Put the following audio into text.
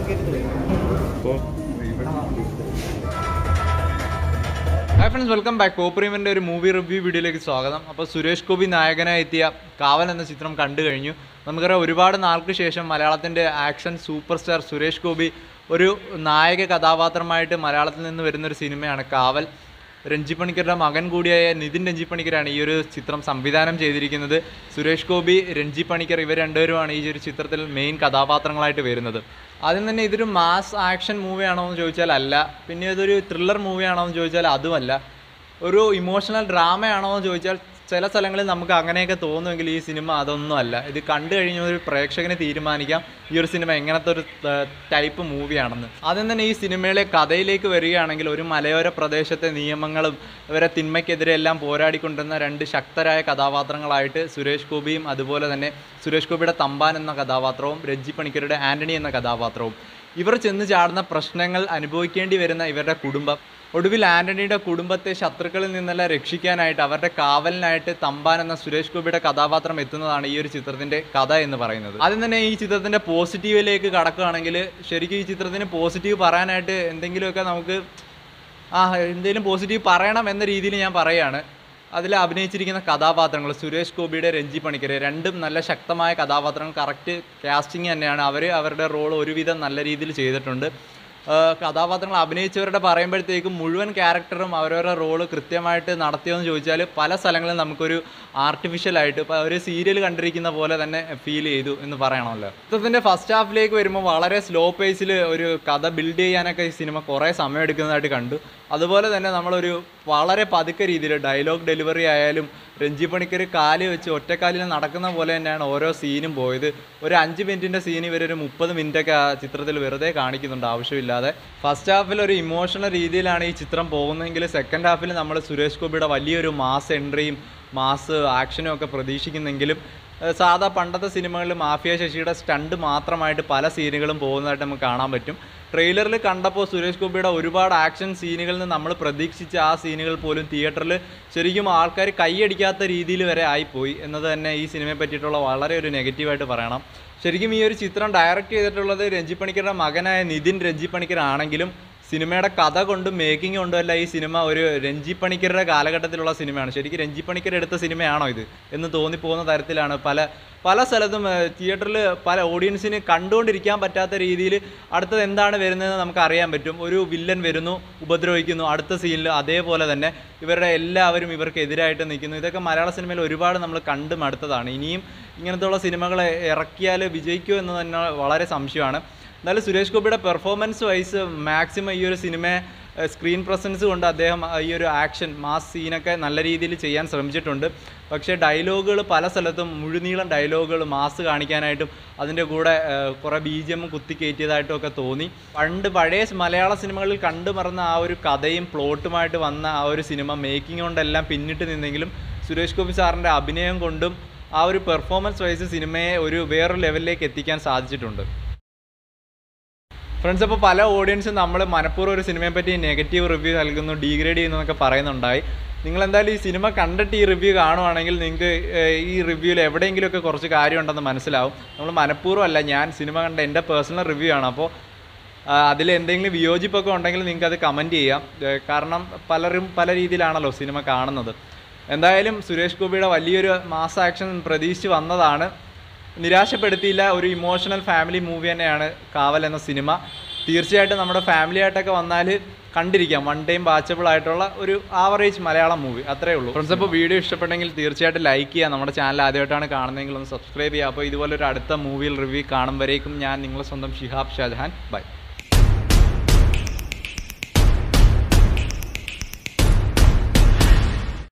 hi friends welcome back കോപ്രീമിൻ്റെ ഒരു movie review വീഡിയോയിലേക്ക് സ്വാഗതം അപ്പോൾ സുരേഷ് ഗോപി നായകനായി എത്തിയ കാവൽ എന്ന ചിത്രം കണ്ടു കഴിഞ്ഞു നമുക്കറിയാം ഒരുപാട് നാൾക്ക് ശേഷം മലയാളത്തിൻ്റെ action super star Suresh Gopi ഒരു നായക കഥാപാത്രമായിട്ട് മലയാളത്തിൽ നിന്ന് വരുന്നൊരു സിനിമയാണ് കാവൽ രഞ്ജി പണിക്കരുടെ മകൻ കൂടിയായ നിതിൻ രഞ്ജി പണിക്കരാണ് ഈ ഒരു ചിത്രം സംവിധാനം ചെയ്തിരിക്കുന്നത് സുരേഷ് ഗോപി രഞ്ജി പണിക്കർ ഇവർ രണ്ടുപേരുമാണ് ഈ ഒരു ചിത്രത്തിൽ മെയിൻ കഥാപാത്രങ്ങളായിട്ട് വരുന്നത് ആദ്യം തന്നെ ഇതൊരു മാസ് ആക്ഷൻ മൂവിയാണോ എന്ന് ചോദിച്ചാൽ അല്ല പിന്നെ ഇതൊരു ത്രില്ലർ മൂവിയാണോ എന്ന് ചോദിച്ചാൽ അതുമല്ല ഒരു ഇമോഷണൽ ഡ്രാമയാണോ എന്ന് ചോദിച്ചാൽ ചില സ്ഥലങ്ങളിൽ നമുക്ക് അങ്ങനെയൊക്കെ തോന്നുമെങ്കിൽ ഈ സിനിമ അതൊന്നും അല്ല ഇത് കണ്ടു കഴിഞ്ഞ ഒരു പ്രേക്ഷകന് തീരുമാനിക്കാം ഈ ഒരു സിനിമ എങ്ങനത്തെ ഒരു ടൈപ്പ് മൂവിയാണെന്ന് ആദ്യം തന്നെ ഈ സിനിമയിലെ കഥയിലേക്ക് വരികയാണെങ്കിൽ ഒരു മലയോര പ്രദേശത്തെ നിയമങ്ങളും ഇവരെ തിന്മയ്ക്കെതിരെ എല്ലാം പോരാടിക്കൊണ്ടിരുന്ന രണ്ട് ശക്തരായ കഥാപാത്രങ്ങളായിട്ട് സുരേഷ് ഗോപിയും അതുപോലെ തന്നെ സുരേഷ് ഗോപിയുടെ തമ്പാൻ എന്ന കഥാപാത്രവും രഞ്ജി പണിക്കരുടെ ആൻ്റണി എന്ന കഥാപാത്രവും ഇവർ ചെന്ന് ചാടുന്ന പ്രശ്നങ്ങൾ അനുഭവിക്കേണ്ടി വരുന്ന ഇവരുടെ കുടുംബം ഒടുവിൽ ആൻ്റണിയുടെ കുടുംബത്തെ ശത്രുക്കളിൽ നിന്നെല്ലാം രക്ഷിക്കാനായിട്ട് അവരുടെ കാവലിനായിട്ട് തമ്പാൻ എന്ന സുരേഷ് ഗോപിയുടെ കഥാപാത്രം എത്തുന്നതാണ് ഈ ഒരു ചിത്രത്തിൻ്റെ കഥ എന്ന് പറയുന്നത് ആദ്യം തന്നെ ഈ ചിത്രത്തിൻ്റെ പോസിറ്റീവിലേക്ക് കടക്കുകയാണെങ്കിൽ ശരിക്കും ഈ ചിത്രത്തിന് പോസിറ്റീവ് പറയാനായിട്ട് എന്തെങ്കിലുമൊക്കെ നമുക്ക് ആ എന്തെങ്കിലും പോസിറ്റീവ് പറയണം എന്ന രീതിയിൽ ഞാൻ പറയുകയാണ് അതിൽ അഭിനയിച്ചിരിക്കുന്ന കഥാപാത്രങ്ങൾ സുരേഷ് ഗോപിയുടെ രഞ്ജി പണിക്കർ രണ്ടും നല്ല ശക്തമായ കഥാപാത്രങ്ങൾ കറക്റ്റ് കാസ്റ്റിംഗ് തന്നെയാണ് അവർ അവരുടെ റോൾ ഒരുവിധം നല്ല രീതിയിൽ ചെയ്തിട്ടുണ്ട് ആ, കഥാപാത്രങ്ങൾ അഭിനയിച്ചവരുടെ പറയുമ്പോഴത്തേക്കും മുഴുവൻ ക്യാരക്ടറും അവരവരുടെ റോള് കൃത്യമായിട്ട് നടത്തിയോന്ന് ചോദിച്ചാൽ പല സ്ഥലങ്ങളിലും നമുക്കൊരു ആർട്ടിഫിഷ്യലായിട്ട് ഇപ്പോൾ ഒരു സീരിയൽ കണ്ടിരിക്കുന്ന പോലെ തന്നെ ഫീൽ ചെയ്തു എന്ന് പറയണമല്ലോ ചിത്രത്തിൻ്റെ ഫസ്റ്റ് ഹാഫിലേക്ക് വരുമ്പോൾ വളരെ സ്ലോ പേസിൽ ഒരു കഥ ബിൽഡ് ചെയ്യാനൊക്കെ ഈ സിനിമ കുറേ സമയം എടുക്കുന്നതായിട്ട് കണ്ടു അതുപോലെ തന്നെ നമ്മളൊരു വളരെ പതുക്കെ രീതിയിൽ ഡയലോഗ് ഡെലിവറി ആയാലും രഞ്ജി പണിക്കർ കാല് വെച്ച് ഒറ്റക്കാലിൽ നടക്കുന്ന പോലെ തന്നെയാണ് ഓരോ സീനും പോയത് ഒരു അഞ്ച് മിനിറ്റിൻ്റെ സീൻ ഇവർ ഒരു മുപ്പത് മിനിറ്റൊക്കെ ആ ചിത്രത്തിൽ വെറുതെ കാണിക്കുന്നുണ്ട് ആവശ്യമില്ലാതെ ഫസ്റ്റ് ഹാഫിൽ ഒരു ഇമോഷണൽ രീതിയിലാണ് ഈ ചിത്രം പോകുന്നതെങ്കിൽ സെക്കൻഡ് ഹാഫിൽ നമ്മൾ സുരേഷ് ഗോപിയുടെ വലിയൊരു മാസ് എൻട്രിയും മാസ് ആക്ഷനും ഒക്കെ പ്രതീക്ഷിക്കുന്നെങ്കിലും ഏഹ് സാധാ പണ്ടത്തെ സിനിമകളിൽ മാഫിയ ശശിയുടെ സ്റ്റണ്ട് മാത്രമായിട്ട് പല സീനുകളും പോകുന്നതായിട്ട് നമുക്ക് കാണാൻ പറ്റും ട്രെയിലറിൽ കണ്ടപ്പോൾ സുരേഷ് ഗോപിയുടെ ഒരുപാട് ആക്ഷൻ സീനുകളിൽ നിന്ന് നമ്മൾ പ്രതീക്ഷിച്ച ആ സീനുകൾ പോലും തിയേറ്ററിൽ ശരിക്കും ആൾക്കാർ കൈയടിക്കാത്ത രീതിയിൽ വരെ ആയിപ്പോയി എന്നത് തന്നെ ഈ സിനിമയെ പറ്റിയിട്ടുള്ള വളരെ ഒരു നെഗറ്റീവായിട്ട് പറയണം ശരിക്കും ഈ ഒരു ചിത്രം ഡയറക്റ്റ് ചെയ്തിട്ടുള്ളത് രഞ്ജി പണിക്കരുടെ മകനായ നിതിൻ രഞ്ജി പണിക്കർ ആണെങ്കിലും സിനിമയുടെ കഥ കൊണ്ടും മേക്കിംഗ് കൊണ്ടും അല്ല ഈ സിനിമ ഒരു രഞ്ജി പണിക്കരുടെ കാലഘട്ടത്തിലുള്ള സിനിമയാണ് ശരിക്കും രഞ്ജി പണിക്കർ എടുത്ത സിനിമയാണോ ഇത് എന്ന് തോന്നിപ്പോകുന്ന തരത്തിലാണ് പല പല സ്ഥലത്തും തിയേറ്ററിൽ പല ഓഡിയൻസിന് കണ്ടുകൊണ്ടിരിക്കാൻ പറ്റാത്ത രീതിയിൽ അടുത്തത് എന്താണ് വരുന്നതെന്ന് നമുക്ക് അറിയാൻ പറ്റും ഒരു വില്ലൻ വരുന്നു ഉപദ്രവിക്കുന്നു അടുത്ത സീനിൽ അതേപോലെ തന്നെ ഇവരുടെ എല്ലാവരും ഇവർക്ക് എതിരായിട്ട് നിൽക്കുന്നു ഇതൊക്കെ മലയാള സിനിമയിൽ ഒരുപാട് നമ്മൾ കണ്ടു മടുത്തതാണ് ഇനിയും ഇങ്ങനത്തെയുള്ള സിനിമകൾ ഇറക്കിയാൽ വിജയിക്കുമോ എന്ന് തന്നെ വളരെ സംശയമാണ് എന്നാലും സുരേഷ് ഗോപിയുടെ പെർഫോമൻസ് വൈസ് മാക്സിമം ഈ ഒരു സിനിമയെ സ്ക്രീൻ പ്രസൻസ് കൊണ്ട് അദ്ദേഹം ഈ ഒരു ആക്ഷൻ മാസ് സീനൊക്കെ നല്ല രീതിയിൽ ചെയ്യാൻ ശ്രമിച്ചിട്ടുണ്ട് പക്ഷേ ഡയലോഗുകൾ പല സ്ഥലത്തും മുഴുനീളം ഡയലോഗുകൾ മാസ് കാണിക്കാനായിട്ടും അതിൻ്റെ കൂടെ ഏഹ്, കുറേ ബി ജി എം കുത്തിക്കയറ്റിയതായിട്ടും ഒക്കെ തോന്നി പണ്ട് പഴയ മലയാള സിനിമകളിൽ കണ്ടു മറന്ന ആ ഒരു കഥയും പ്ലോട്ടുമായിട്ട് വന്ന ആ ഒരു സിനിമ മേക്കിംഗ് കൊണ്ടെല്ലാം പിന്നിട്ട് നിന്നെങ്കിലും സുരേഷ് ഗോപി സാറിൻ്റെ അഭിനയം കൊണ്ടും ആ ഒരു പെർഫോമൻസ് വൈസ് സിനിമയെ ഒരു വേറൊരു ലെവലിലേക്ക് എത്തിക്കാൻ സാധിച്ചിട്ടുണ്ട് ഫ്രണ്ട്സ് അപ്പോൾ പല ഓഡിയൻസും നമ്മൾ മനഃപൂർവ്വം ഒരു സിനിമയെ പറ്റി നെഗറ്റീവ് റിവ്യൂ നൽകുന്നു ഡീഗ്രേഡ് ചെയ്യുന്നു എന്നൊക്കെ പറയുന്നുണ്ടായി നിങ്ങൾ എന്തായാലും ഈ സിനിമ കണ്ടിട്ട് ഈ റിവ്യൂ കാണുവാണെങ്കിൽ നിങ്ങൾക്ക് ഏഹ്, ഈ റിവ്യൂവിൽ എവിടെയെങ്കിലുമൊക്കെ കുറച്ച് കാര്യമുണ്ടെന്ന് മനസ്സിലാവും നമ്മൾ മനഃപൂർവ്വം അല്ല ഞാൻ സിനിമ കണ്ട എൻ്റെ പേഴ്സണൽ റിവ്യൂ ആണ് അപ്പോൾ അതിൽ എന്തെങ്കിലും വിയോജിപ്പൊക്കെ ഉണ്ടെങ്കിൽ നിങ്ങൾക്ക് അത് കമൻറ്റ് ചെയ്യാം ഏഹ്, കാരണം പലരും പല രീതിയിലാണല്ലോ സിനിമ കാണുന്നത് എന്തായാലും സുരേഷ് ഗോപിയുടെ വലിയൊരു മാസ് ആക്ഷൻ പ്രതീക്ഷിച്ച് വന്നതാണ് നിരാശപ്പെടുത്തിയില്ല ഒരു ഇമോഷണൽ ഫാമിലി മൂവി തന്നെയാണ് കാവൽ എന്ന സിനിമ തീർച്ചയായിട്ടും നമ്മുടെ ഫാമിലി ആയിട്ടൊക്കെ വന്നാൽ കണ്ടിരിക്കാം വൺ ടൈം വാച്ചബിൾ ആയിട്ടുള്ള ഒരു ആവറേജ് മലയാളം മൂവി അത്രേ ഉള്ളൂ ഫ്രണ്ട്സ് അപ്പോൾ വീഡിയോ ഇഷ്ടപ്പെട്ടെങ്കിൽ തീർച്ചയായിട്ടും ലൈക്ക് ചെയ്യുക നമ്മുടെ ചാനൽ ആദ്യമായിട്ടാണ് കാണുന്നതെങ്കിൽ ഒന്ന് സബ്സ്ക്രൈബ് ചെയ്യുക അപ്പോൾ ഇതുപോലെ ഒരു അടുത്ത മൂവിയിൽ റിവ്യൂ കാണുമ്പോഴേക്കും ഞാൻ നിങ്ങളെ സ്വന്തം ഷിഹാബ് ഷാജഹാൻ ബൈ